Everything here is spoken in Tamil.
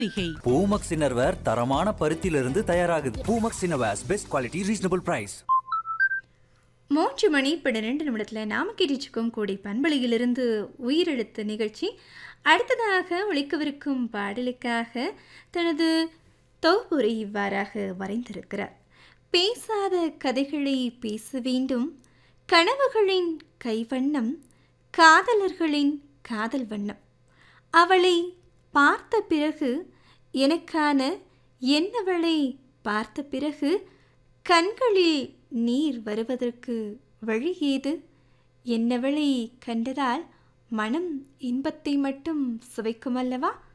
பத்திரிகை பூமக்ஸ் இன்னர்வேர் தரமான பருத்தியிலிருந்து தயாராகுது Poomex innerwears best quality reasonable price மூன்று மணி பன்னிரெண்டு நிமிடத்தில் நாம கேட்டுச்சுக்கும் கூடி பண்பலையிலிருந்து உயிரெழுத்து நிகழ்ச்சி அடுத்ததாக ஒழிக்கவிருக்கும் பாடலுக்காக தனது தொகுப்புரை இவ்வாறாக வரைந்திருக்கிறார் பேசாத கதைகளை பேச வேண்டும் கனவுகளின் கைவண்ணம் காதலர்களின் காதல் வண்ணம் அவளை பார்த்த பிறகு எனக்கான என்னவளை பார்த்த பிறகு கண்களில் நீர் வருவதற்கு வழி ஏது என்னவளை கண்டதால் மனம் இன்பத்தை மட்டும் சுவைக்குமல்லவா